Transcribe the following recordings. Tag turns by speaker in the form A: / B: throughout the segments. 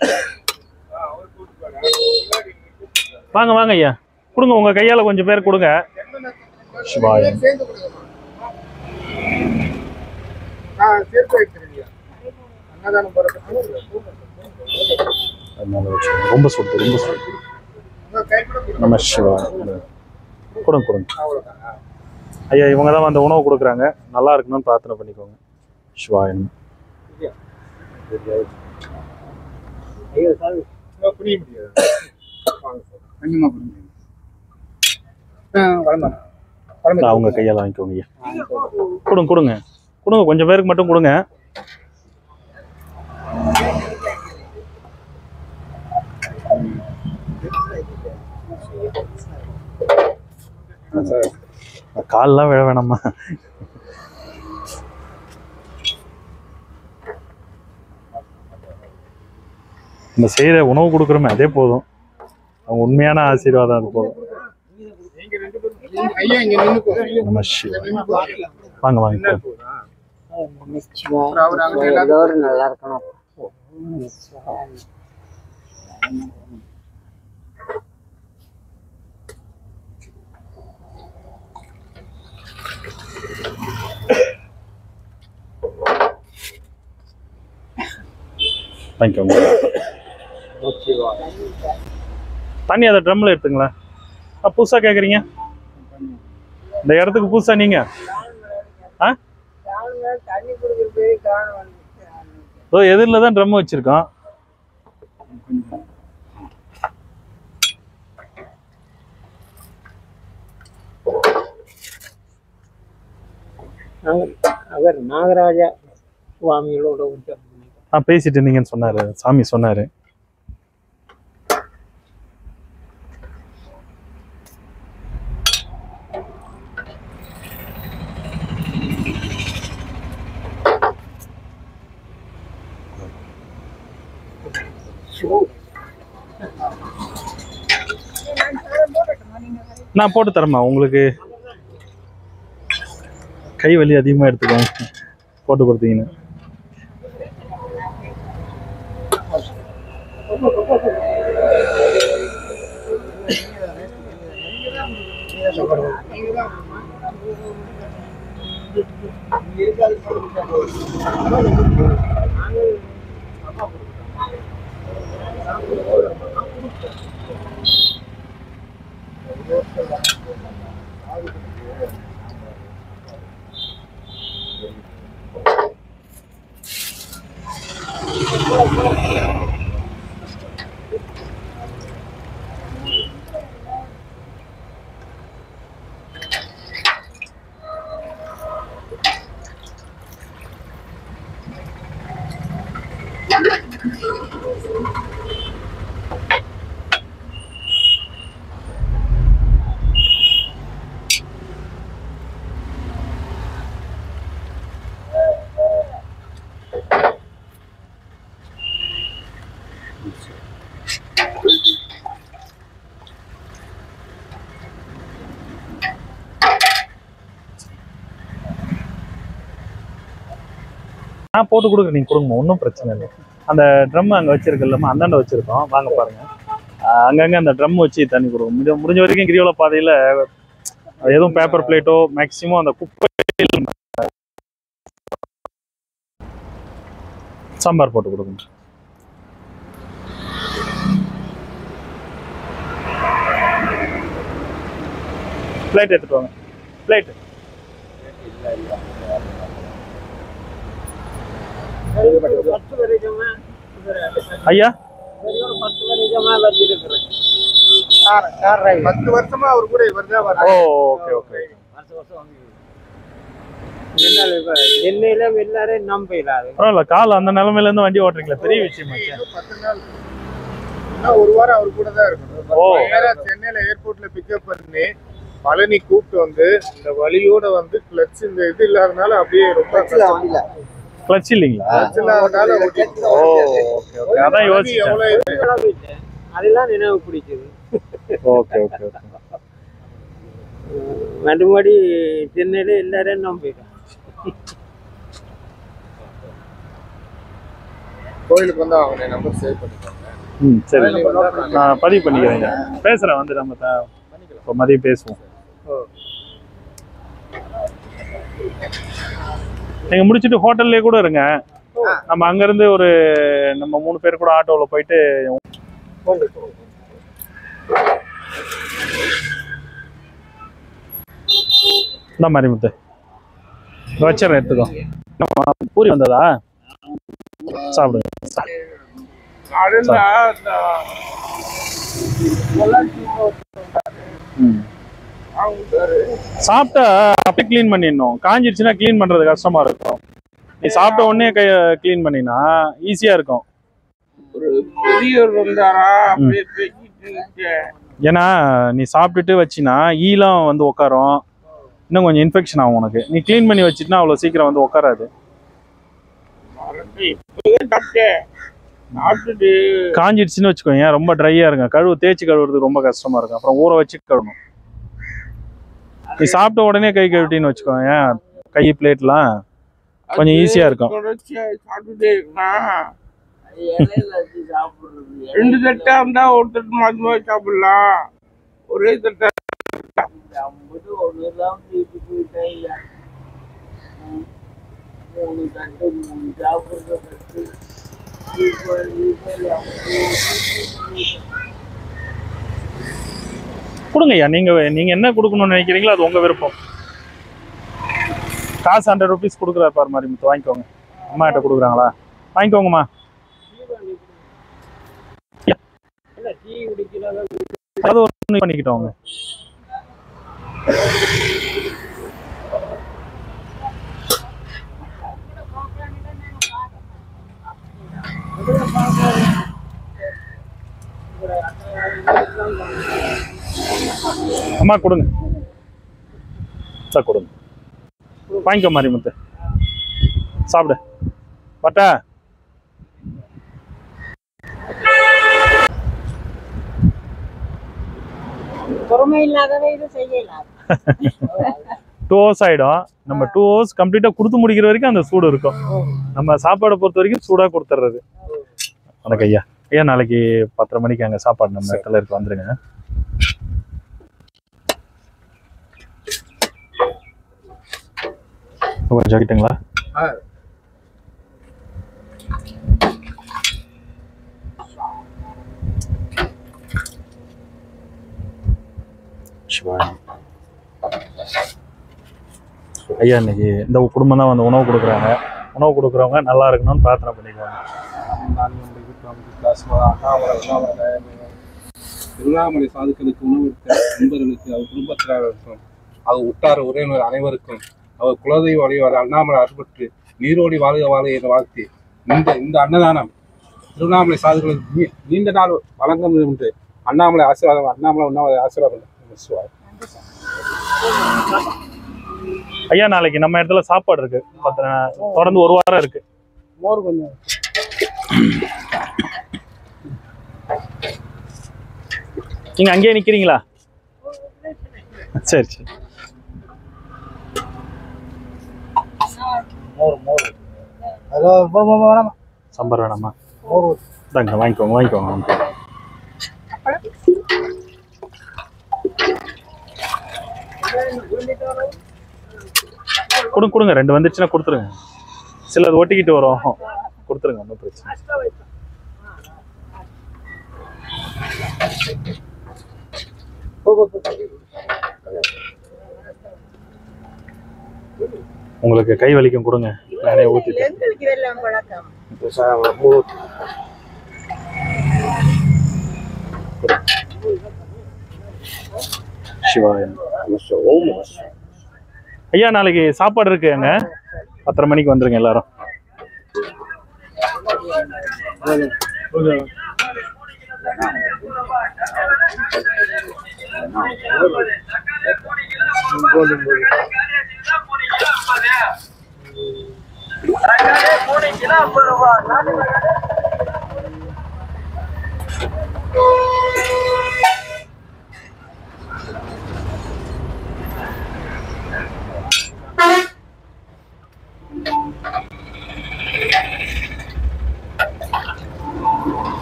A: வாங்க வாங்க ஐயா கொடுங்க உங்க கையால கொஞ்சம் பேர் கொடுங்க சிவாய
B: சேர்ந்து கொடுங்கம்மா. ஆ, சேர்த்து வைக்கிறீங்க. அன்னதானம் போடுறது.
A: அதனால வச்சு ரொம்ப சுடுது ரொம்ப சுடுது
B: உங்க கைப்பட கொடுங்க.
A: நம்ம சிவாய கொடுங்க கொடுங்க
B: அவ்வளவுதான்.
A: ஐயா இவங்க தான் அந்த உணவு கொடுக்குறாங்க நல்லா இருக்கணும்னு பிரார்த்தனை பண்ணிக்கோங்க சிவாயன்
B: உங்க புரிய முடியாது. வாங்க சார். கொஞ்சமா புரியுது. ஆ, வரமா. வரமா.
A: அவங்க கையால் வாங்கிக்கோங்க ஐயா கொடுங்க கொடுங்க கொடுங்க கொஞ்சம் பேருக்கு மட்டும் கொடுங்க கால்லாம் விழ வேணாமா நம்ம செய்கிற உணவு கொடுக்குறோமே அதே போதும் அவங்க உண்மையான ஆசீர்வாதம் அது போதும்
B: நீங்க ரெண்டு பேரும் நீங்க- ஐயா இங்க நின்னுக்கோ.
A: நம்ம சிவா
B: நின்னு பாருங்க.
A: வாங்க வாங்க
B: என்ன போதா? அப்புறம் அவர் அங்க எல்லாரும்
C: எல்லோரும் நல்லா இருக்கணும்
A: வாங்கிக்கோங்க தண்ணி அதை ட்ரம்மில் எடுத்துங்களேன் ஆ புதுசாக கேட்குறீங்க இந்த இடத்துக்கு புதுசா நீங்க ஆ
C: தண்ணி குடிக்கிறது காணும்
A: இதோ எதிரில் தான் ட்ரம் வச்சுருக்கோம்
C: அவர் நாகராஜா சுவாமிகளோட உத்தரவு
A: ஆ பேசிட்டு இருந்தீங்கன்னு சொன்னார் சாமி சொன்னார் நான் போட்டு தரேம்மா உங்களுக்கு கை வலி அதிகமாக எடுத்துக்கோங்க போட்டு கொடுத்தீங்கன்னு நான் போட்டு கொடுக்க நீங்கள் கொடுங்க ஒன்றும் பிரச்சனை இல்லை அந்த ட்ரம் அங்கே வச்சிருக்கல்லம்மா அந்தாண்ட வச்சுருக்கோம் வாங்க பாருங்க ஆஹ் அங்கங்க அந்த ட்ரம் வச்சு தண்ணி கொடுக்கும் முடிஞ்ச முடிஞ்ச வரைக்கும் கிரிவல பாதையில் எதுவும் பேப்பர் பிளேட்டோ மேக்ஸிமம் அந்த குப்பை சாம்பார் போட்டு கொடுங்க பிளேட் எடுத்துட்டு வாங்க பிளேட்
C: பத்து வருஷமா
A: ஐயா
C: ஒரு பத்து வருஷமா வச்சிருக்கிறேன் கார் கார் டிரைவர்
B: பத்து வருஷமா அவர் கூட இவர் தான்
A: ஓ
B: வர்றாரு.
A: ஓகே ஓகே
C: வருஷம் வருஷம் வாங்கி என்னால இப்ப சென்னையில எல்லாரும் நம்ப இல்லாது
A: பரவாயில்ல கால் அந்த நிலைமையில இருந்து வண்டி ஓட்டுறீங்களா பெரிய விஷயமா
B: இன்னும் பத்து நாள் இன்னும் ஒரு வாரம் அவர் கூட தான் இருக்கணும்
A: ஓ.
B: நேரா சென்னையில ஏர்போர்ட்ல பிக்கப் பண்ணி பழனி கூப்பிட்டு வந்து இந்த வழியோட வந்து கிளட்ச் இந்த இது இல்லாதனால அப்படியே ரொம்ப கஷ்டம்.
A: கிளச் இல்லைங்களா
B: clutch இல்லாதனால ஓட்டிட்டு
A: ஓ ஓகே ஓகே அதான் யோசிச்சேன்
B: எவ்வளவு இது?
C: அதெல்லாம் நினைவு பிடிச்சது
A: ஓகே ஓகே ஓகே
C: மறுபடி சென்னையில எல்லாரும் நம்பிட்டான்
B: கோயிலுக்கு வந்து அவங்க நம்பர் சேவ் பண்ணிக்கோங்க
A: ம் சரி
B: கோயிலுக்கு வந்தா நான்
A: நான் பதிவு பண்ணிக்கிறேங்க பேசுகிறேன் வந்து நம்ம த- இப்போ மதியம் பேசுவோம் நீங்கள் முடிச்சுட்டு ஹோட்டல்லே கூட இருங்க நம்ம அங்கேருந்து ஒரு நம்ம மூணு பேர் கூட ஆட்டோவில் போயிட்டு இந்த மாதிரி முத்து வச்சிடறேன் எடுத்துக்கோ ஆமா, பூரி வந்ததா சாப்பிடுங்க
C: காலையில அந்த பொள்ளாச்சி
A: ம்
C: அவங்க
A: சாப்பிட்டா அப்படியே க்ளீன் பண்ணிடணும் காஞ்சிடுச்சுன்னா க்ளீன் பண்றது கஷ்டமா இருக்கும் நீ சாப்பிட்ட உடனே கை க்ளீன் பண்ணினா ஈஸியா இருக்கும்
C: ஒரு பெரியவர் வந்தாரா அப்படியே பேசிட்டு இருந்துச்சு.
A: ஏன்னா நீ சாப்பிட்டுட்டு வச்சினா ஈலாம் வந்து உட்காரும் இன்னும் கொஞ்சம் இன்ஃபெக்ஷன் ஆகும் உனக்கு நீ க்ளீன் பண்ணி வச்சிட்டுனா அவ்வளோ சீக்கிரம் வந்து உட்காராது
C: மறந்து இப்பவே சாப்பிட்டேன் சாப்பிட்டுட்டு
A: காஞ்சிடுச்சுன்னு வச்சுக்கோங்க ரொம்ப ட்ரையா இருங்க கழுவு தேய்ச்சி கழுவுறது ரொம்ப கஷ்டமா இருக்கும் அப்புறம் ஊற வச்சு கழுவணும் நீ சாப்பிட்ட உடனே கை கழுவிட்டின்னு வச்சுக்கோங்க கை பிளேட்லாம் கொஞ்சம் ஈஸியா இருக்கும்
C: தொடர்ச்சியா சாப்பிட்டுட்டே இருக்கலாம் ரெண்டு தட்டா இருந்தா ஒரு தட்டு மாத்தி மாத்தி சாப்பிடலாம் ஒரே தட்டா
A: கொடுங்க ஐயா நீங்க நீங்க என்ன கொடுக்கணும்னு நினைக்கிறீங்களோ அது உங்க விருப்பம் காசு ஹண்ட்ரட் ருபீஸ் கொடுக்குறாரு பாரு மாதிரி முத்து வாங்கிக்கோங்க அம்மா கிட்ட கொடுக்குறாங்களா வாங்கிக்கோங்கம்மா
C: டீ குடிக்கிறதா
A: அது ஒன்று பண்ணிக்கிட்டோங்க அம்மா கொடுங்க சார் கொடுங்க வாங்கிக்கோ மாதிரி முத்து சாப்பிடு பட்டா
D: பொறுமை இல்லாதவை இது செய்யலாம்
A: டூ ஹவர்ஸ் ஆயிடும் நம்ம டூ ஹவர்ஸ் கம்ப்ளீட்டா கொடுத்து முடிக்கிற வரைக்கும் அந்த சூடு இருக்கும் நம்ம சாப்பாடை பொறுத்த வரைக்கும் சூடா கொடுத்துட்றது வணக்கம் ஐயா ஐயா நாளைக்கு பத்தரை மணிக்கு அங்க சாப்பாடு நம்ம இடத்துல இருக்கு வந்துருங்க கொஞ்சம் ஆகிட்டுங்களா
B: ஆ.
A: சிவாய் ஐயா இன்னைக்கு இந்த குடும்பம் தான் வந்து உணவு கொடுக்குறாங்க உணவு கொடுக்குறவங்க நல்லா இருக்கணும்னு பிரார்த்தனை பண்ணிக்குவாங்க
E: திருவண்ணாமலை சாதுக்களுக்கு உணவளித்த நண்பர்களுக்கு அவர் குடும்பத்தினருக்கும் அவர் உற்றார் உறவினர் அனைவருக்கும் அவர் குலதெய்வ வழிபாடு அண்ணாமலை அறுபட்டு நீரோடி வாழ்க வாழ்க என வாழ்த்தி இந்த இந்த அன்னதானம் திருவண்ணாமலை சாதுக்களுக்கு நீ- நீண்ட நாள் வழங்கும் என்று அண்ணாமலை ஆசீர்வாதம் அண்ணாமலை உண்ணாமலை ஆசீர்வாதம் சொல்லுவார்
A: ஐயா நாளைக்கு நம்ம இடத்துல சாப்பாடு இருக்கு பத்து நா- தொடர்ந்து ஒரு வாரம் இருக்கு
C: மோர் கொஞ்சம்
A: நீங்க அங்கேயே நிக்கிறீங்களா சரி சரி
C: ஹலோ வேணாம்
A: சம்பர் வேணாமா
C: மோர்
A: தாங்க வாங்கிக்கோங்க வாங்கிக்கோங்க வாங்கிக்கோங்க கொடுங்க கொடுங்க ரெண்டு வந்துச்சுன்னா கொடுத்துருங்க சிலது ஒட்டிக்கிட்டு வரும் கொடுத்துருங்க ஒன்றும் பிரச்சனை இல்ல. உங்களுக்கு கை வலிக்கும் கொடுங்க நானே ஊத்திட்டேன்
D: எங்களுக்கு இதெல்லாம் பழக்கம்
A: சிவாயம் ஐயா நாளைக்கு சாப்பாடு இருக்கு அங்க பத்தரை மணிக்கு வந்துருங்க எல்லாரும்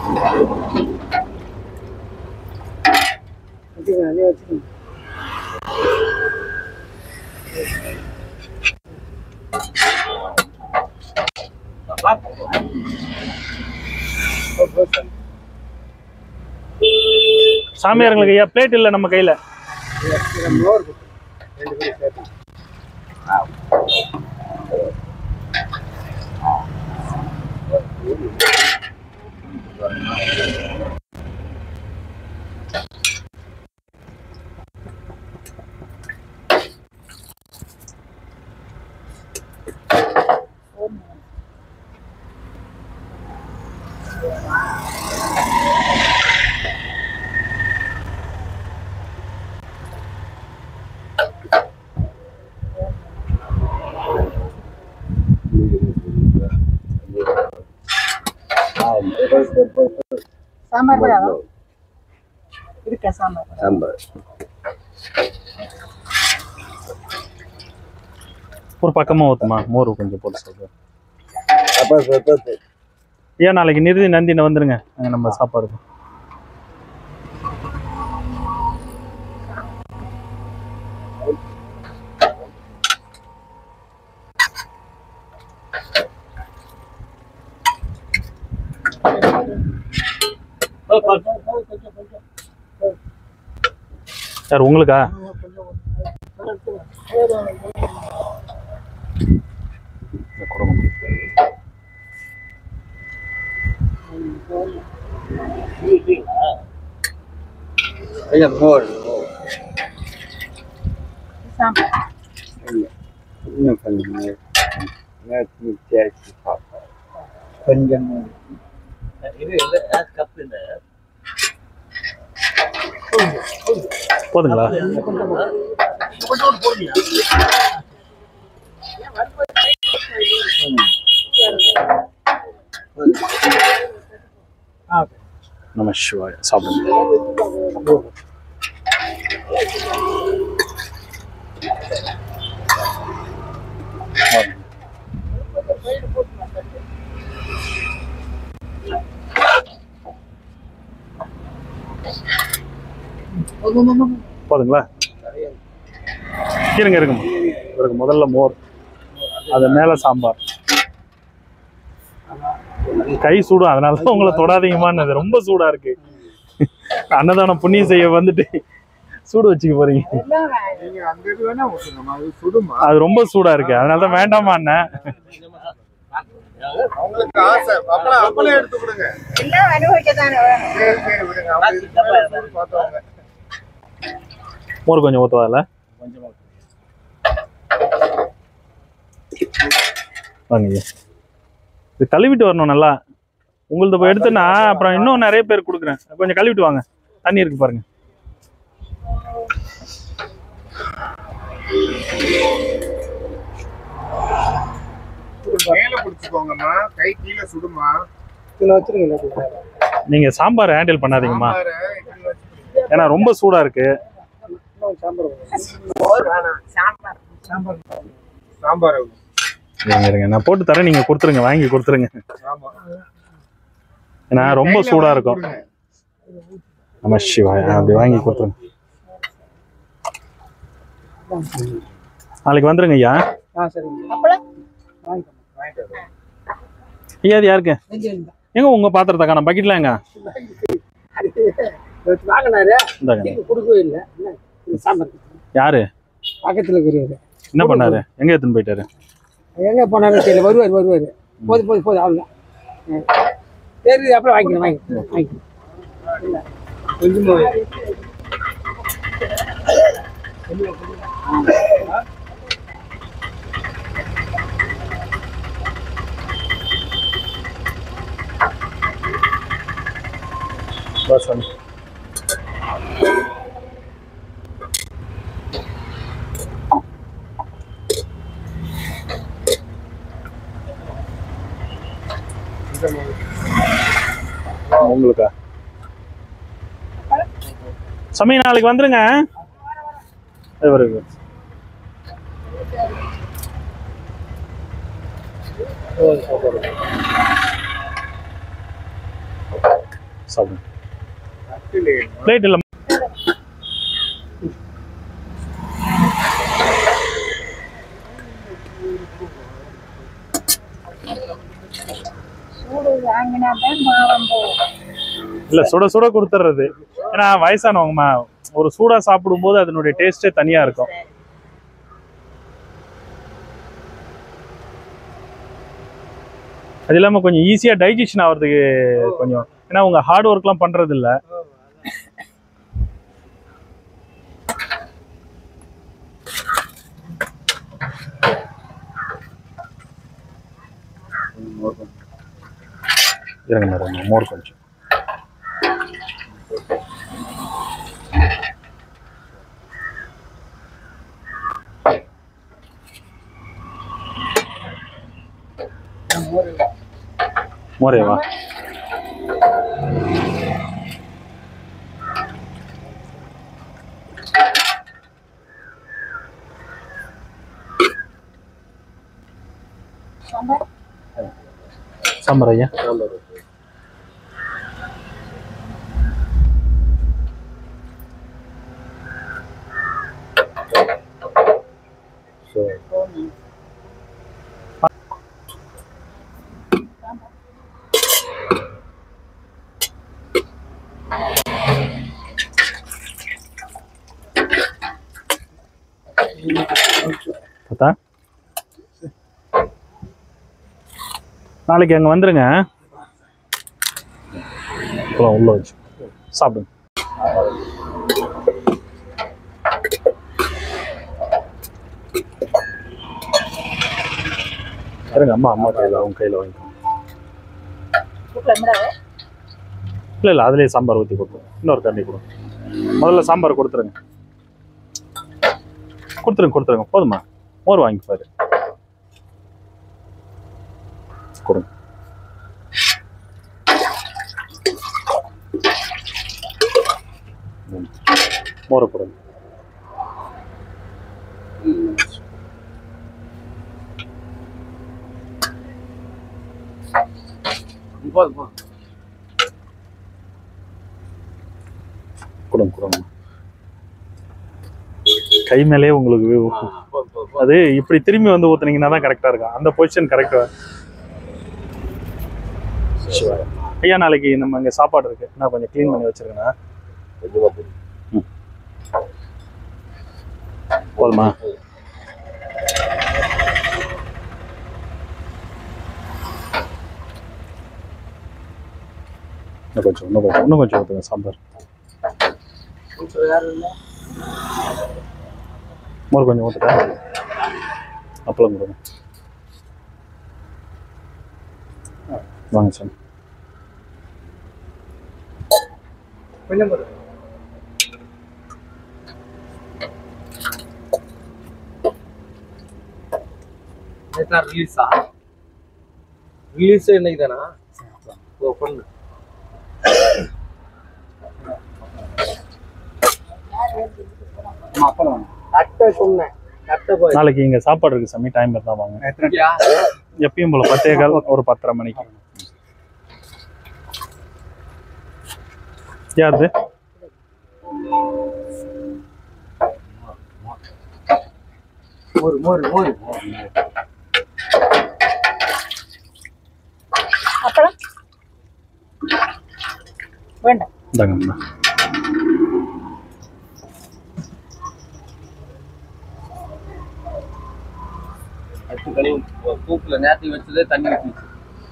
C: வச்சுக்கோங்க அதே வச்சுக்கோங்க
A: சாமியாருங்களுக்கு ஐயா பிளேட் இல்லை நம்ம கையில
B: மோர் கொடுத்து ரெண்டு பேரும் சேர்த்து
D: சாம்பார் பழம் இருக்கா சாம்பார் பழம்
F: சாம்பார்
A: ஒரு பக்கமா ஊத்துமா மோர் கொஞ்சம் போட்டு சொல்றேன்
F: அப்பா சொத்தத்து
A: ஐயா நாளைக்கு நிறுதி நந்தின வந்துருங்க அங்க நம்ம சாப்பாடு சார் உங்களுக்கா இந்த கொடுங்க.
F: ஐயா மோர்
D: சாம்பார்
F: இன்னும் கொஞ்சம் நேரம். நேரத்துக்கு தேய்ச்சி பார்ப்போம் கொஞ்சம்
A: போதுங்களா நம சிவாய சாப்பிடுங்க போதுங்களா இருங்க இருங்க இவருக்கு முதல்ல மோர் அது மேல சாம்பார் கை சூடும் அதனால தான் உங்களை தொடாதீங்கம்மான்னு ரொம்ப சூடா இருக்கு அன்னதானம் புண்ணியம் செய்ய வந்துட்டு சூடு வச்சுக்க போறீங்க
B: நீங்க அந்த இது வேணா ஊத்துங்கம்மா அது சுடுமா
A: அது ரொம்ப சூடா இருக்கு அதனால தான் வேண்டாமா அண்ணன்
B: அவங்களுக்கு ஆசை அப்பலாம் அப்பளே எடுத்து கொடுங்க
D: எல்லாம் அனுபவிக்கத்தானே வேணும்
B: சரி சரி விடுங்க அவங்க இதுக்கு மேல சூடு பார்த்தவங்க
A: மோர் கொஞ்சம் ஊற்றுவாதில்ல வாங்க ஐயா. இது கழுவிட்டு வரணும் நல்லா உங்களது போய் எடுத்துனா அப்புறம் இன்னும் நிறைய பேர் கொடுக்குறேன் கொஞ்சம் கழுவிட்டு வாங்க தண்ணி இருக்கு பாருங்க
B: மேல பிடிச்சுக்கோங்கம்மா கை கீழே சுடுமா
C: இதில் வச்சுருங்க எல்லாத்தையும்
A: நீங்க சாம்பார் ஹேண்டில் பண்ணாதீங்கம்மா
B: சாம்பாரை இதுல வச்சு
A: ஏன்னா ரொம்ப சூடா இருக்கு
C: இன்னும் சாம்பார் வேணும்.
D: மோர் வேணாம் சாம்பார்
B: சாம்பார்
A: இருங்க இருங்க நான் போட்டு தரேன் நீங்க கொடுத்துருங்க வாங்கி கொடுத்துருங்க
B: ஆமா
A: ஏன்னா ரொம்ப
B: கையில
A: சூடா
B: வாங்கி
A: இருக்கும்
B: கொடுங்க.
A: நம்ம சிவாய் அப்படி வாங்கி கொடுத்துருங்க நாளைக்கு வந்துருங்க ஐயா
C: ஆ சரிங்க
D: அப்பளம்
C: வாங்கிக்கோங்க
B: வாங்கிட்டு வரேன்.
A: ஐயா அது யாருக்கு
C: வெஞ்சயம் தான்.
A: எங்க உங்க பாத்திரத்தை காணோம் பக்கெட்ல எங்க
C: இவர் வாங்கினாரு
A: இந்தாங்க
C: திருப்பி கொடுக்கவே இல்லை என்ன இந்த சாம்பார்
A: யாரு
C: பக்கத்தில் இருக்கிறாரு
A: என்ன பண்ணாரு எங்க எடுத்துன்னு போயிட்டாரு
C: எங்கே போனாலும் தெரியல வருவார் வருவார் போது போது போது அவ்வளோதான் சரி அப்புறம் வாங்கிக்கலாம் வாங்கிக்கலாம் வாங்கிக்கலாம்
B: கொஞ்சமா
A: வாசம் உங்களுக்கா சமய நாளைக்கு வந்துருங்க இவருக்கு சாப்பிடுங்க
B: ஆக்சுவலி
A: பிளேட் இல்லை
D: சூடு வாங்கினா தான் மாவம் போகும்
A: இல்லை சுட சுட கொடுத்துட்றது ஏன்னா வயசானவங்கம்மா ஒரு சூடாக சாப்பிடும்போது அதனுடைய டேஸ்ட்டே தனியாக இருக்கும் அது இல்லாமல் கொஞ்சம் ஈஸியாக டைஜஷன் ஆகிறதுக்கு கொஞ்சம் ஏன்னா உங்கள் ஹார்ட் ஒர்க்லாம் பண்ணுறது இல்லை இருங்க இருங்க மோர் கொஞ்சம் மோரேவா
D: சாம்பார்
A: சாம்பார் ஐயா பார்த்தா நாளைக்கு அங்கே வந்துருங்க அப்புறம் உள்ள வச்சு சாப்பிடுங்க இருங்க அம்மா அம்மா கையில் அவங்க கையில் வாங்கிக்கோ
D: வீட்டில் இருந்தாவே
A: இல்லை இல்லை அதுலேயே சாம்பார் ஊற்றி கொடுத்துருங்க இன்னொரு தண்ணி கொடுங்க முதல்ல சாம்பார் கொடுத்துருங்க கொடுத்துருங்க கொடுத்துருங்க போதுமா மோர் வாங்கிப்பாரு கொடுங்க ம். மோரை கொடுங்க கொடுங்க கொடுங்க கை மேலேயே உங்களுக்கு அது இப்படி திரும்பி வந்து ஊத்துனீங்கன்னா தான் கரெக்டாக இருக்கும் அந்த பொசிஷன் கரெக்டாக ஐயா நாளைக்கு நம்ம இங்கே சாப்பாடு இருக்கு நான் கொஞ்சம் க்ளீன் பண்ணி வச்சிருக்கேண்ணா ம். போதுமா இன்னும் கொஞ்சம் இன்னும் கொஞ்சம் இன்னும் கொஞ்சம் ஊற்றுங்க சாம்பார் மோர் கொஞ்சம் ஊற்றுட்டா அப்பளம் கொடுங்க வாங்க சார்
C: கொஞ்சம் போதும் ரிலீஸா ரிலீஸ் இன்னைக்கு தானா ஓ பொண்ணு அட்டை சொன்னேன் அட்டை போய்
A: நாளைக்கு இங்கே சாப்பாடு இருக்கு சாமி டைம் இருந்தால் வாங்க எப்பயும் போல பத்தே கால் ஒரு பத்தரை மணிக்கு யாருது
C: மோர் மோர் மோர்
D: அப்பளம் வேண்டாம்
A: இந்தாங்கம்மா
C: அடுத்து கழுவி கூப்பில் நேரத்துக்கு வச்சதே தண்ணி ஊற்றி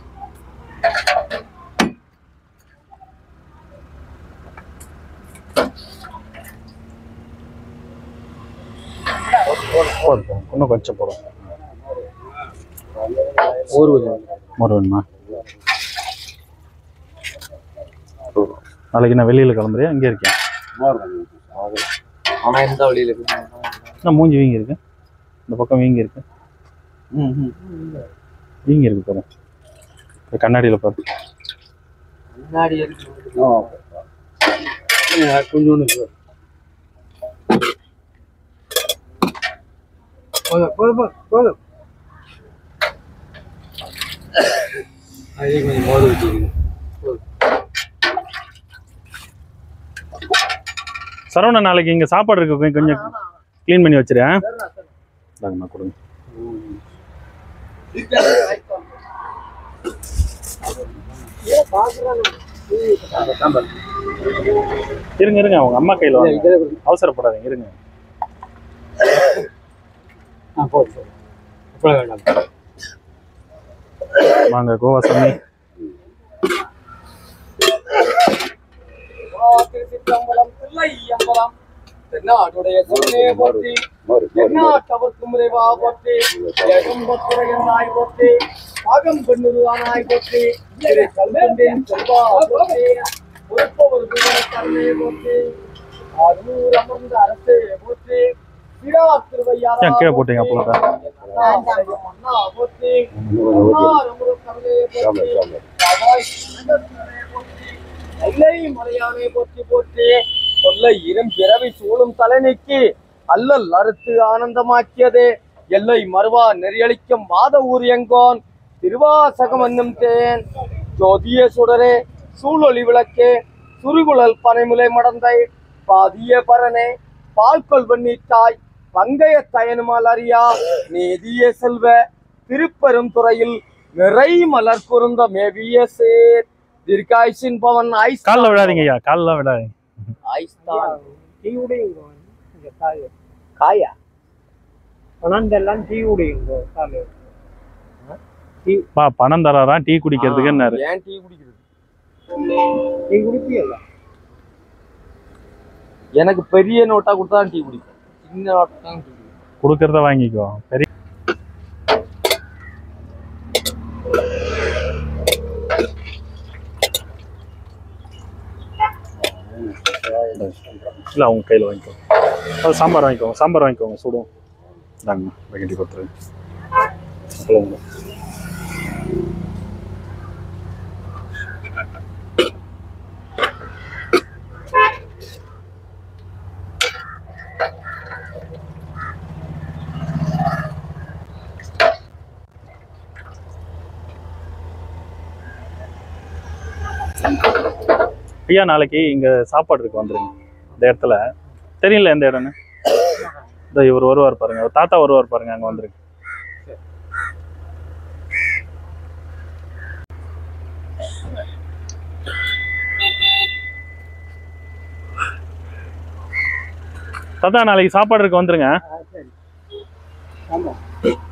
A: போதும் போதும் இன்னும் கொஞ்சம் போடும்
C: மோர் கொஞ்சம்
A: மோர் வேணுமா நாளைக்கு நான் வெளியில் கிளம்புறியா இங்கே இருக்கேன்
C: ஆனா எந்த வழியில இருக்கு
A: நான் மூஞ்சி வீங்கி இருக்கு இந்த பக்கம் வீங்கி இருக்கு வீங்கி இருக்கு பாரு கண்ணாடியில் பாரு
C: முன்னாடி இருக்கு கொஞ்சோண்டு போதும் போதும் போதும் போதும் அதே கொஞ்சம் மோர் வச்சுக்கணும்
A: சரவணா நாளைக்கு இங்க சாப்பாடு இருக்கு கொஞ்சம் கொஞ்சம் க்ளீன் பண்ணி வச்சிருக்கேன் இந்தாங்கம்மா கொடுங்க இருங்க இருங்க அவங்க அம்மா கையில வாங்க அவசரப்படாதீங்க இருங்க
C: ஆ போதும் போதும் அப்புறம் வேண்டாம்
A: வாங்க கோவா சாமி
G: திருச்சிற்றம்பலம் தில்லை அம்பலம் தென்னாடுடைய சொன்னே போற்றி தென்னாட்டவர்க்கும் இறைவா போற்றி எகம்பத்துறையனாய் போற்றி பாகம் பெண்ணுருவானாய் போற்றி திரு கல்வெண்டேன் செல்வா போற்றி பொறுப்பவர் கருணே போற்றி அரூர் அமர்ந்த அரசே போற்றி சிரா திருவையாரா
A: ஏன் கீழே போட்டீங்க அப்பளத்தை?
G: மன்னா போற்றி மன்னார் அமரும் கருணே போற்றி ராவாய் சுந்தரனே போற்றி நெல்லை மலையானை போற்றி போற்றி தொல்லை இரும் பிறவி சூழும் தலைநீக்கி அல்லல் அறுத்து ஆனந்தமாக்கியதே எல்லை மறுவா நெறியளிக்கும் மாத ஊர் எங்கோன் திருவாசகம் என்னும் தேன் ஜோதிய சுடரே சூழொளி விளக்கே சுருகுழல் பனைமுலை மடந்தை பாதிய பரனே பால்கொள் வெண்ணீட்டாய் பங்கைய தயனுமால் அறியா நீதிய செல்வ திருப்பெரும் துறையில் நிறை மலர் குருந்த மேவிய சேர் தீர்க்காய்ச்சின் பவன் ஐஸ்
A: காலில் விடாதீங்க ஐயா காலில் விடாதீங்க
G: ஐஸ்தான்
C: டீயுடையுங்க இந்த காய்
G: காயா
C: பணந்தெல்லாம் டீயுடையுங்க காலு
A: பா பணம் தராராம் டீ குடிக்கிறதுக்குன்னாரு
G: ஏன் டீ குடிக்கிறது
C: நீ குடிப்பீல்ல
G: எனக்கு பெரிய நோட்டா கொடுத்தா டீ குடிப்பேன் சின்ன நோட்டா தான் டீ குடிப்பேன்
A: கொடுக்கறத வாங்கிக்கோ பெரிய இல்லை அவங்க கையில் வாங்கிக்கோ அது சாம்பார் வாங்கிக்கோங்க சாம்பார் வாங்கிக்கோங்க சுடும் இந்தாங்கம்மா வெகட்டி கொடுத்துருங்க சொல்லுங்க ஐயா நாளைக்கு இங்க சாப்பாடு இருக்கு வந்துருங்க இந்த இடத்துல தெரியல எந்த இடம்னு இந்த இவர் வருவார் பாருங்க அவர் தாத்தா வருவார் பாருங்க அங்க வந்துருங்க தாத்தா நாளைக்கு சாப்பாடு இருக்கு வந்துருங்க
C: ஆமாம்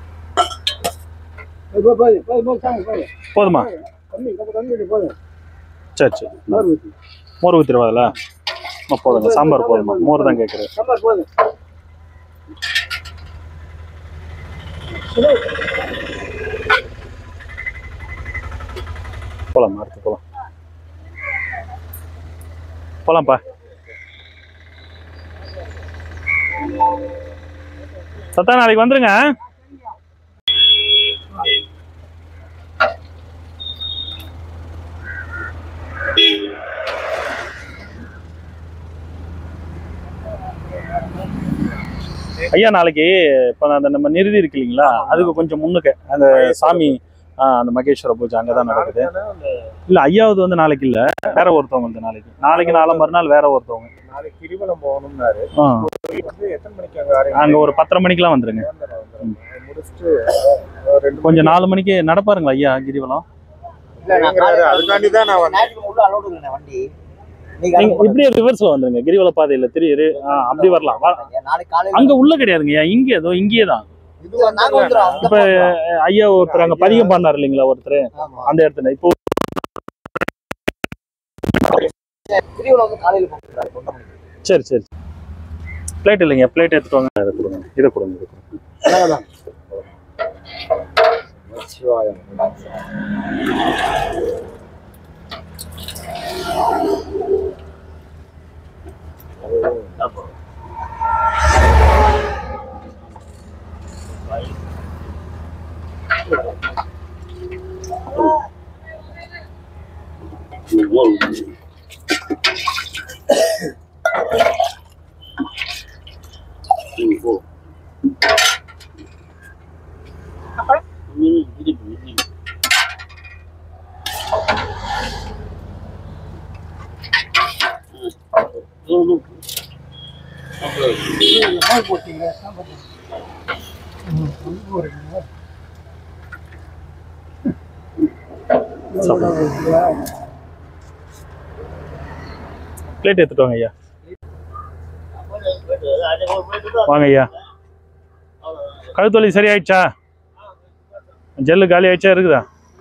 C: போதும் போதும் போதும் சாமி போதும்
A: போதுமா
C: கம்மி கம்மி போதும்
A: சரி சரி
C: மோர் ஊற்றி
A: மோர் ஊற்றிடுவாதுல போதுங்க சாம்பார் போதுமா மோர் தான் கேட்குறேன்
C: சாம்பார் போதும்
A: போலாமா அடுத்து போலாம் போலாம்ப்பா சத்தா நாளைக்கு வந்துருங்க ஐயா நாளைக்கு இப்போ அந்த நம்ம நிறுதி இருக்கு இல்லைங்களா அதுக்கு கொஞ்சம் முன்னுக்கு அந்த சாமி ஆ, அந்த மகேஸ்வர பூஜை அங்கதான் நடக்குது இல்ல ஐயாவது வந்து நாளைக்கு இல்ல வேற ஒருத்தவங்க வந்து நாளைக்கு நாளைக்கு நாளை மறுநாள் வேற ஒருத்தவங்க
B: நாளைக்கு கிரிவலம் போகணும்னாரு
A: ஆ,
B: வந்து எத்தனை மணிக்கு அங்க ஆரம்பிக்கும்?
A: அங்க ஒரு பத்தரை மணிக்கெல்லாம் வந்துருங்க
B: வந்துடும், வந்துடும். முடிச்சுட்டு ஒரு ரெண்டு
A: கொஞ்சம் நாலு மணிக்கு நடப்பாருங்களா ஐயா கிரிவலம்
B: மணிங்கிறாரு. அதுக்காண்டி தான் நான் வந்தேன்
G: ஞாயிற்றுக்கிழமை உள்ள அலோடு இல்லை வண்டி
A: நீங்க இப்படியே ரிவர்ஸ்ல வந்துருங்க கிரிவல பாதையில திரு அப்படி வரலாம் வா-
G: நாளைக்கு காலையில
A: அங்க உள்ள கிடையாதுங்க ஐயா இங்கே ஏதோ இங்கேயே தான்
B: இது
G: நாங்க
B: வந்து
G: வந்துடும்
A: இப்ப ஐயா ஒருத்தர் அங்க பதிகம் பண்ணார் இல்லைங்களா ஒருத்தர்
G: ஆமா
A: அந்த இடத்துல இப்போ
G: திருவிழா வந்து காலையில போகிறாரு ஒன்றரை மணிக்கு
A: சரி சரி பிளேட் இல்லைங்க பிளேட் எடுத்துட்டு வாங்க இதை கொடுங்க இதை கொடுங்க இதை கொடுங்க
C: மோர் போட்டீங்க சாம்பார் ம், மோர் இருக்குங்க.
A: பிளேட் எடுத்துட்டு வாங்க ஐயா வாங்க ஐயா கழுத்தொலி சரியாயிடுச்சா ஜெல்லு காலி ஆயிடுச்சா இருக்குதா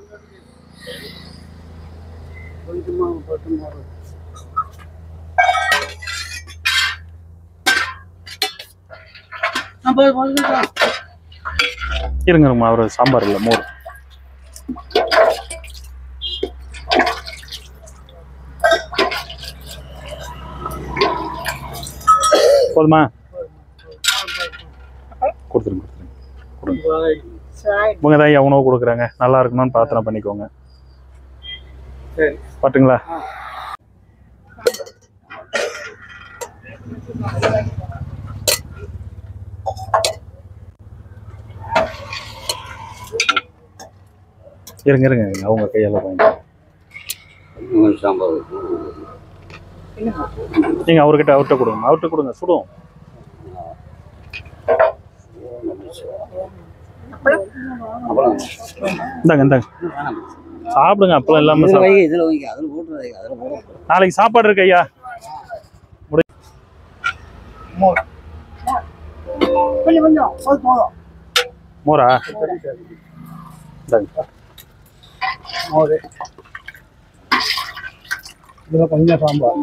C: கொஞ்சமா போட்டு மோர் நம்ம வந்து
A: இருங்க இருங்கம்மா அவர் சாம்பார் இல்லை மோர் போதுமா கொடுத்துருங்க கொடுத்துருங்க இவங்க தான் ஐயா உணவு கொடுக்குறாங்க நல்லா இருக்கணும்னு பிரார்த்தனை பண்ணிக்கோங்க
C: சரி
A: பாட்டுங்களா இருங்க இருங்க இருங்க. அவங்க கையால வாங்கி
F: சாம்பார்
A: நீங்க அவர்கிட்ட அவர்கிட்ட கொடுங்க அவர்கிட்ட கொடுங்க சுடும்
F: அப்புறம்
A: இந்தாங்க இந்தாங்க சாப்பிடுங்க அப்பெல்லாம் இல்லாம சாப்பிடுங்க.
F: வைங்க இதில் வைங்க அதில் போட்டு வைங்க அதில் போட்டு
A: நாளைக்கு சாப்பாடு இருக்கு ஐயா
C: கொஞ்சம் கொஞ்சம் போதும் போதும்
A: மோரா இந்தாங்க
C: மோர் இதில் கொஞ்சம் சாம்பார்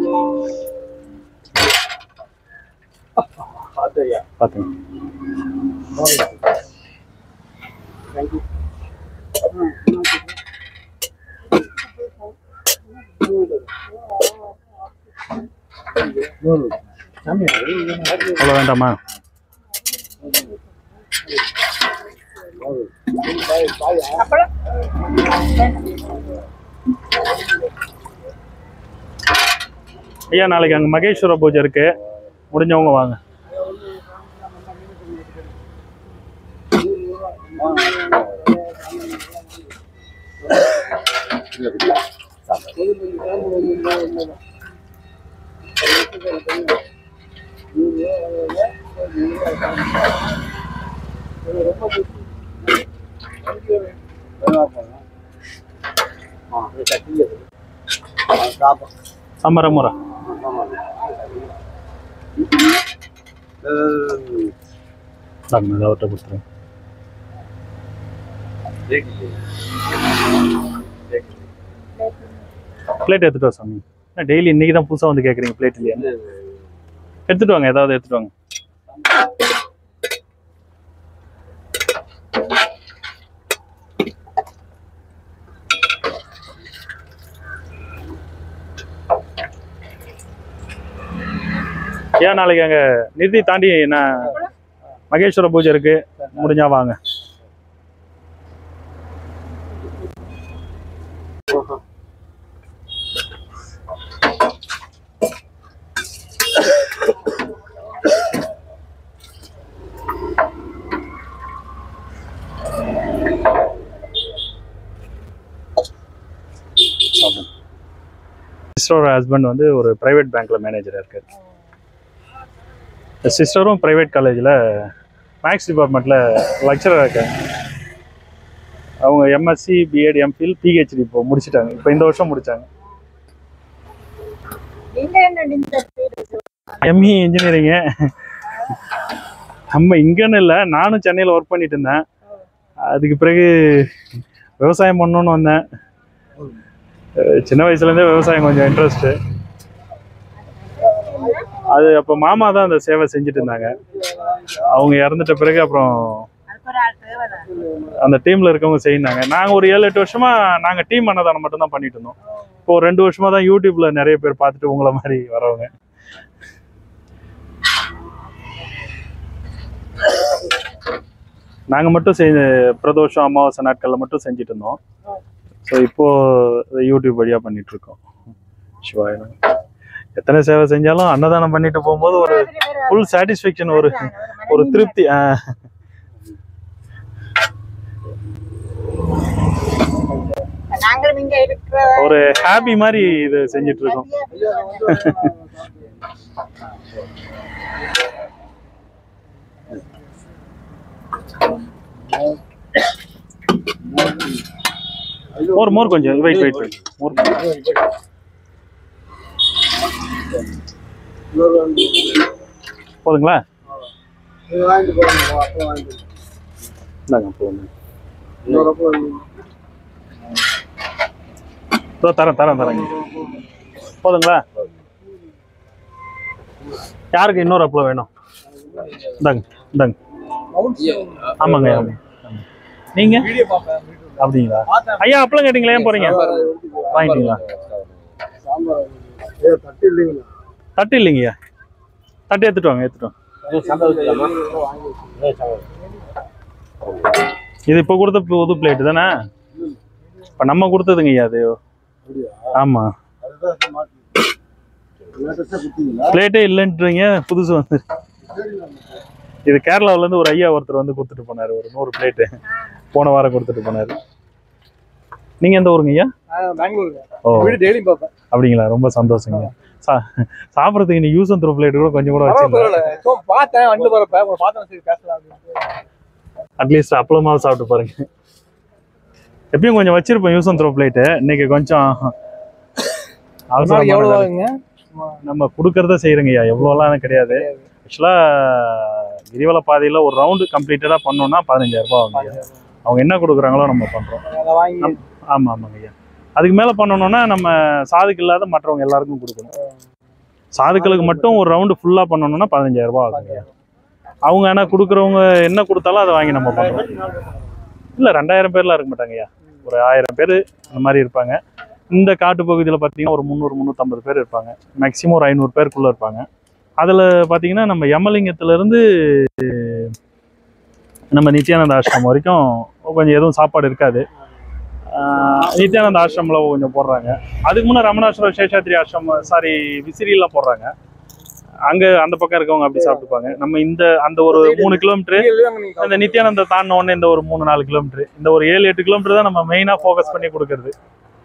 A: பாத்துங்க அவ்வளோ வேண்டாமா ஐயா நாளைக்கு அங்கே மகேஸ்வர பூஜை இருக்கு முடிஞ்சவங்க வாங்க சாம்பார் முறை சாமி அவர்கிட்ட கொடுத்துருங்க பிளேட் எடுத்துட்டு வா சாமி டெய்லி இன்னைக்கு தான் புதுசாக வந்து கேட்குறீங்க பிளேட் இல்லையா எடுத்துட்டு வாங்க ஏதாவது எடுத்துட்டு வாங்க ஏன் நாளைக்கு அங்கே நிறுத்தி தாண்டி நான் மகேஸ்வர பூஜை இருக்கு முடிஞ்சா வாங்க சிஸ்டரோட ஹஸ்பண்ட் வந்து ஒரு பிரைவேட் பேங்க்ல மேனேஜராக இருக்காரு சிஸ்டரும் பிரைவேட் காலேஜில் மேக்ஸ் டிபார்ட்மெண்ட்டில் லெக்சராக இருக்காங்க அவங்க எம்எஸ்சி பிஎட் எம்ஃபில் பிஹெச்டி இப்போ முடிச்சிட்டாங்க இப்போ இந்த வருஷம் முடிச்சாங்க
D: நீங்க என்ன இந்த
A: எம்இ இன்ஜினியரிங்கு நம்ம இங்கன்னு இல்லை நானும் சென்னையில் ஒர்க் பண்ணிட்டு இருந்தேன் அதுக்கு பிறகு விவசாயம் பண்ணணும்னு வந்தேன் அஹ் சின்ன வயசுலேருந்தே விவசாயம் கொஞ்சம் இன்ட்ரெஸ்ட்டு அது அப்போ மாமா தான் அந்த சேவை செஞ்சுட்டு இருந்தாங்க அவங்க இறந்துட்ட பிறகு அப்புறம்
D: அதுக்கு ஒரு ஆள் தேவைதான்
A: அந்த டீம்ல இருக்கவங்க செய்யினாங்க நாங்க ஒரு ஏழு எட்டு வருஷமா நாங்க டீம் அன்னதானம் மட்டும் தான் பண்ணிட்டு இருந்தோம் இப்போ ஒரு ரெண்டு வருஷமா தான் யூடியூப்ல நிறைய பேர் பார்த்துட்டு உங்களை மாதிரி வரவங்க நாங்க மட்டும் செஞ்ச பிரதோஷம் அமாவாசை நாட்கள்ல மட்டும் செஞ்சுட்டு இருந்தோம் ஸோ இப்போ இதை யூடியூப் வழியா பண்ணிட்டு இருக்கோம் சிவாய நமः. எத்தனை சேவை செஞ்சாலும் அன்னதானம் பண்ணிட்டு போகும்போது ஒரு ஃபுல் சாட்டிஸ்ஃபேக்ஷன் ஒரு ஒரு திருப்தி ஆ.
D: நாங்களும் இங்க இருக்கிற
A: ஒரு ஹாப்பி மாதிரி இது செஞ்சுட்டு இருக்கோம் மோர் மோர் கொஞ்சம் வெயிட் வெயிட் வெயிட் மோர் போதுங்களா இந்தாங்க போதுங்க இதோ தரேன் தரேன் தரேங்க போதுங்களா யாருக்கு இன்னொரு அப்பளம் வேணும் இந்தாங்க இந்தாங்க ஆமாங்க ஆமாங்க நீங்க அப்படிங்களா ஐயா அப்பளம் கேட்டீங்களா ஏன் போறீங்க வாங்கிட்டீங்களா தட்டு இல்லைங்கய்யா தட்டு எடுத்துட்டு வாங்க எடுத்துட்டு வாங்க இது இப்போ கொடுத்த புது பிளேட் தானே இப்போ நம்ம கொடுத்ததுங்க ஐயா அது ஆமா பிளேட்டே இல்லைன்றீங்க புதுசு வந்து இது கேரளாவுல இருந்து ஒரு ஐயா ஒருத்தர் வந்து கொடுத்துட்டு போனாரு ஒரு நூறு பிளேட்டு போன வாரம் கொடுத்துட்டு போனாரு நீங்க எந்த ஊருங்க ஐயா
C: பெங்களூருங்க
A: ஓ
C: வீடு டெய்லியும் பார்ப்பேன்
A: அப்படிங்களா ரொம்ப சந்தோஷங்க சா சாப்பிட்றதுக்கு நீ யூஸ் அண்ட் த்ரோ பிளேட் கூட கொஞ்சம் கூட வச்சிருந்தேன்
C: பரவாயில்ல சும்மா பார்த்தேன் வந்து வரப்ப உங்களை பார்த்தேன் சரி பேசலாம் அப்படின்ட்டு
A: அட்லீஸ்ட் அப்பளமாவது சாப்பிட்டு பாருங்க எப்பயும் கொஞ்சம் வச்சிருப்போம் யூஸ் அண்ட் த்ரோ பிளேட்டு இன்னைக்கு கொஞ்சம்
C: ஒரு நாளைக்கு எவ்வளோ
A: அவசரமான வேலை.
C: ஆகுங்க
A: நம்ம கொடுக்கறத செய்யறங்கய்யா எவ்வளோலாம் கிடையாது ஆக்சுவலாக கிரிவல பாதையில் ஒரு ரவுண்டு கம்ப்ளீட்டடாக பண்ணோம்னா பதினஞ்சாயிரம் ரூபாய் ஆகுங்க அவங்க என்ன கொடுக்குறாங்களோ நம்ம பண்ணுறோம்
C: அதை வாங்கி
A: ஆமாம் ஆமாங்க ஐயா அதுக்கு மேலே பண்ணணும்னா நம்ம சாதுக்கு இல்லாத மற்றவங்க எல்லாருக்கும் கொடுக்கணும் சாதுக்களுக்கு மட்டும் ஒரு ரவுண்டு ஃபுல்லாக பண்ணணும்னா பதினஞ்சாயிரம் ரூபாய் ஆகுங்க ஐயா அவங்க ஆனால் கொடுக்குறவங்க என்ன கொடுத்தாலும் அதை வாங்கி நம்ம பண்ணுறோம் இல்லை ரெண்டாயிரம் பேர்லாம் இருக்க மாட்டாங்க ஐயா ஒரு ஆயிரம் பேர் அந்த மாதிரி இருப்பாங்க இந்த காட்டு பகுதியில் பார்த்தீங்கன்னா ஒரு முந்நூறு முந்நூற்றம்பது பேர் இருப்பாங்க மேக்ஸிமம் ஒரு ஐநூறு பேருக்குள்ளே இருப்பாங்க அதில் பார்த்தீங்கன்னா நம்ம யமலிங்கத்துலேருந்து நம்ம நித்யானந்த ஆசிரமம் வரைக்கும் கொஞ்சம் எதுவும் சாப்பாடு இருக்காது ஆஹ் நித்யானந்த ஆசிரமில் கொஞ்சம் போடுறாங்க அதுக்கு முன்னே ரமணாசுரம் சேஷாத்ரி ஆசிரமம் சாரி விசிறிலாம் போடுறாங்க அங்கே அந்த பக்கம் இருக்கவங்க அப்படி சாப்பிட்டுப்பாங்க நம்ம இந்த அந்த ஒரு மூணு கிலோமீட்டர் இந்த நித்யானந்த தாண்டின உடனே இந்த ஒரு மூணு நாலு கிலோமீட்டர் இந்த ஒரு ஏழு எட்டு கிலோமீட்டர் தான் நம்ம மெயினாக ஃபோக்கஸ் பண்ணி கொடுக்கறது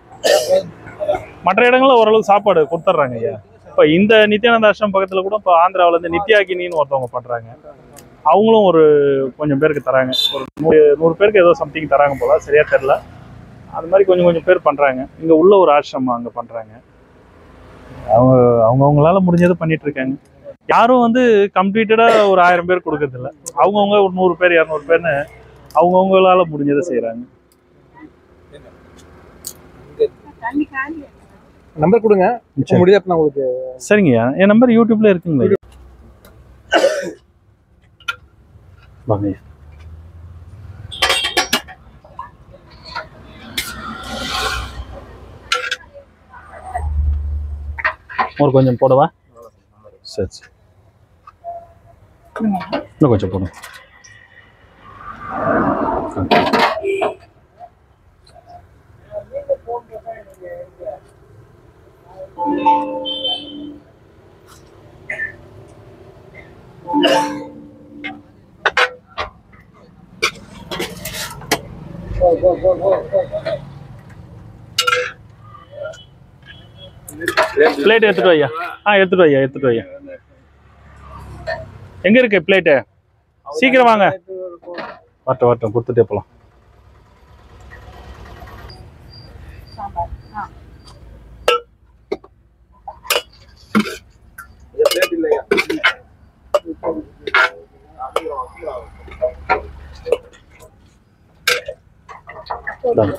A: மற்ற இடங்கள்ல ஓரளவு சாப்பாடு கொடுத்துட்றாங்க ஐயா இப்போ இந்த நித்யானந்த ஆசிரமம் பக்கத்தில் கூட இப்போ ஆந்திராவில் இந்த நித்யாகினின்னு ஒருத்தவங்க பண்ணுறாங்க அவங்களும் ஒரு கொஞ்சம் பேருக்கு தராங்க ஒரு நூறு நூறு பேருக்கு ஏதோ சம்திங் தராங்க போல சரியா தெரில அது மாதிரி கொஞ்சம் கொஞ்சம் பேர் பண்ணுறாங்க இங்கே உள்ள ஒரு ஆசிரமம் அங்கே பண்ணுறாங்க அவங்க அவங்கவுங்களால முடிஞ்சதை பண்ணிட்டு இருக்காங்க யாரும் வந்து கம்ப்ளீட்டடாக ஒரு ஆயிரம் பேர் கொடுக்கறது இல்ல அவங்கவுங்க ஒரு நூறு பேர் இரநூறு பேர்னு அவங்கவுங்களால முடிஞ்சதை செய்கிறாங்க
D: தண்ணி காலி
C: நம்பர் கொடுங்க இப்போ முடியாது நான் உங்களுக்கு
A: சரிங்கய்யா என் நம்பர் யூடியூப்ல இருக்குங்களா வாங்க ஒரு கொஞ்சம் போடவா சரி சரி இன்னும் கொஞ்சம் போடுங்க பிளேட் எடுத்துட்டு வையா ஆ எடுத்துட்டு வையா எடுத்துட்டு வையா எங்க இருக்கு பிளேட்டு சீக்கிரம் வாங்க வரட்டும் வரட்டும் கொடுத்துட்டே போலாம் இந்தாங்க.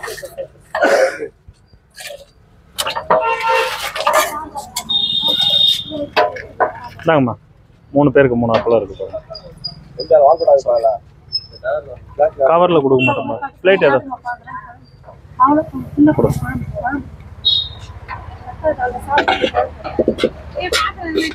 A: இந்தாங்கம்மா மூணு பேருக்கு மூணு அப்பளம் இருக்கு பாருங்க கவர்ல கொடுக்க மாட்டோம்மா பிளேட் எதோ
D: அவளுக்கு சின்ன கொடு ஏ பாக்குறேன்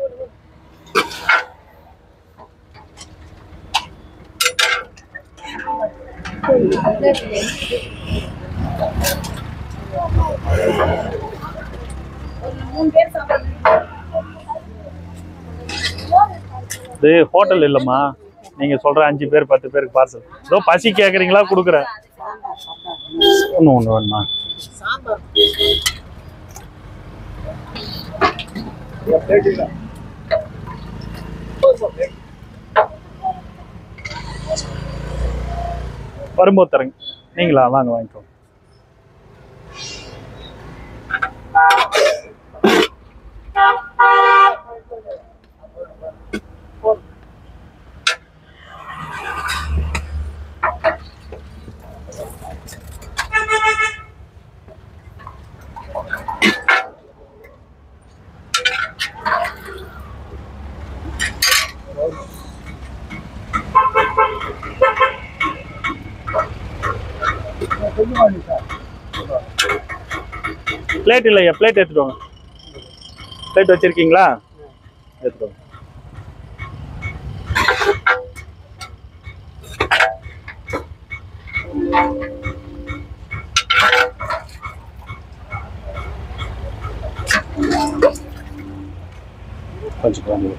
D: மூணு பேர் சாப்பிடுறேன்
A: இது ஹோட்டல் இல்லைம்மா நீங்க சொல்ற அஞ்சு பேர் பத்து பேருக்கு பார்சல் ஏதோ பசி கேக்குறீங்களா கொடுக்குறேன் ஒன்று ஒன்று வேணுமா வரும்போது தரேங்க நீங்களா வாங்க வாங்கிக்கோ பிளேட் இல்லையா பிளேட் எடுத்துட்டு வாங்க பிளேட் வச்சிருக்கீங்களா எடுத்துட்டு வாங்க கொஞ்சம் வாங்க.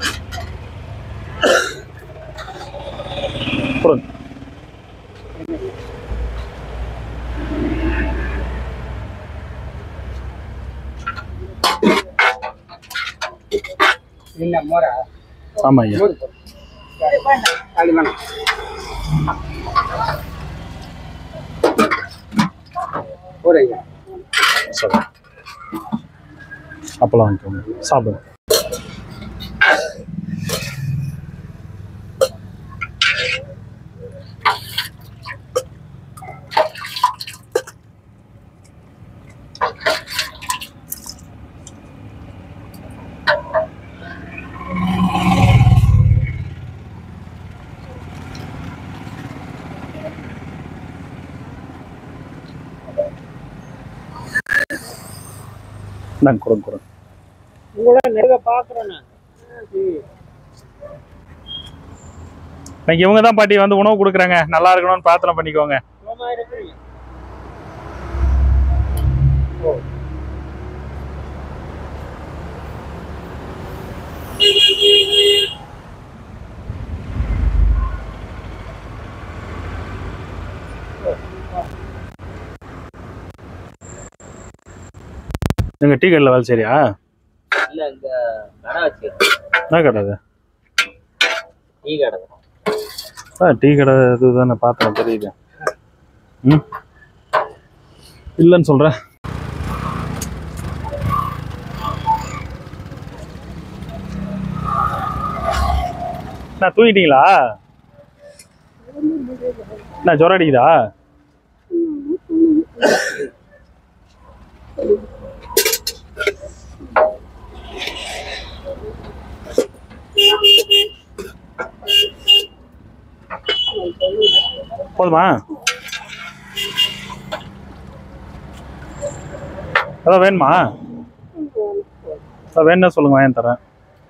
A: கொடுங்க
C: என்ன மோரா
A: ஆமா ஐயா
C: மோர் போடு. அது வேணாம் போடுங்க
A: சரி அப்பளம் வாங்கிக்கோங்க சாப்பிடுங்க இந்தாங்க கொடுங்க கொடுங்க
C: உங்களோட நெருங்க பார்க்குறேன்
A: இன்னைக்கு இவங்க தான் பாட்டி வந்து உணவு கொடுக்குறாங்க நல்லா இருக்கணும்னு பிரார்த்தனை பண்ணிக்கோங்க
C: சுகமாக இருக்கிறீங்க
A: எங்க டீ கடையில் வேலை சரியா
G: இல்ல இங்க கடை வச்சு
A: என்ன கடை அது
G: டீ கடை
A: ஆ டீ கடை இது தானே பார்த்தேன் தெரியுது ம் இல்லைன்னு சொல்கிறேன் நான் தூங்கிட்டீங்களா என்ன ஜுரம் அடிக்குதா போதுமா அதான் வேணுமா அதான் வேணும்னா சொல்லுங்க வாங்கி தரேன்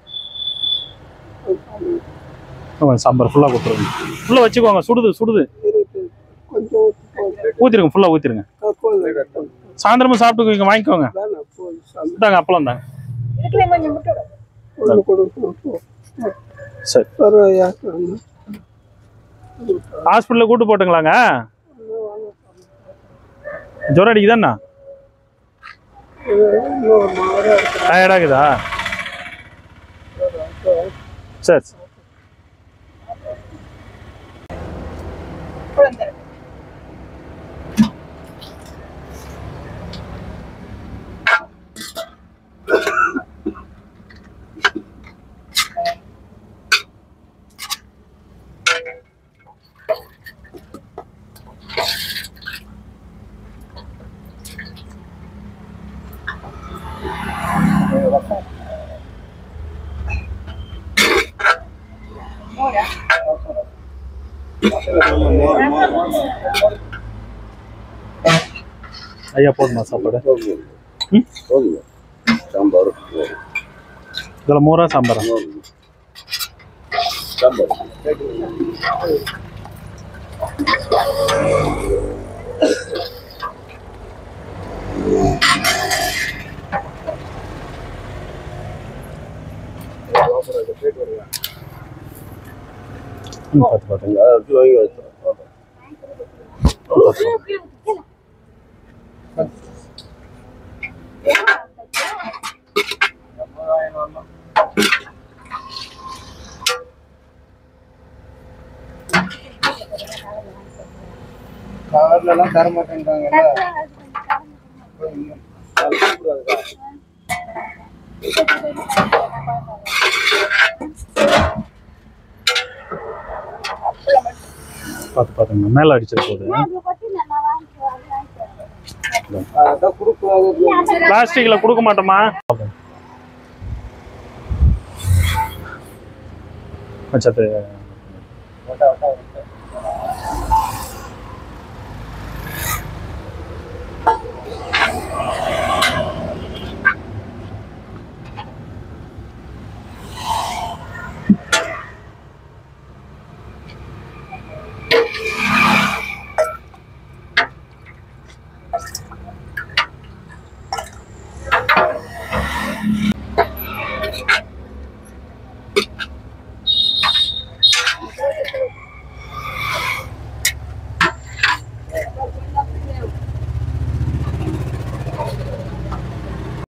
A: ஆமாம் சாம்பார் ஃபுல்லாக கொடுத்துருங்க ஃபுல்லாக வச்சுக்கோங்க சுடுது சுடுது
C: கொஞ்சம்
A: ஊற்றிருங்க ஃபுல்லாக ஊற்றிருங்க
C: போதும்
A: சாயந்தரமும் சாப்பிட்டுக்குவீங்க வாங்கிக்கோங்க இந்தாங்க அப்பளம் தாங்க
D: இதுக்குள்ளே கொஞ்சம் முட்டை விடு.
C: ஒன்று கொடுக்கும்
A: சரி
C: பரவாயில்லையா
A: ஹாஸ்பிட்டலில் கூட்டு போட்டுங்களாங்க ஜுரம் அடிக்குதாண்ணா டயர்டாகுதா சரி சரி.
D: குழந்தை
A: ஐயா போதுமா சாப்பாடு ம்
F: சாம்பார்
A: இதில் மோரா சாம்பாரா
F: சாம்பார்
A: ம் பார்த்து பார்த்து
F: அடுத்து வாங்கி வச்சோம்
D: Yeah.
B: வீட்டுல எல்லாம் தர மாட்டேங்கிறாங்கல்ல
A: பார்த்து பார்த்துங்க மேலே அடிச்சிட போகுது
D: அது பத்தி நான் வாங்கிக்குவேன் வாங்கிக்குவேன்
B: அதான் கொடுக்கூடாது
A: பிளாஸ்டிக்ல கொடுக்க மாட்டோமா வச்சது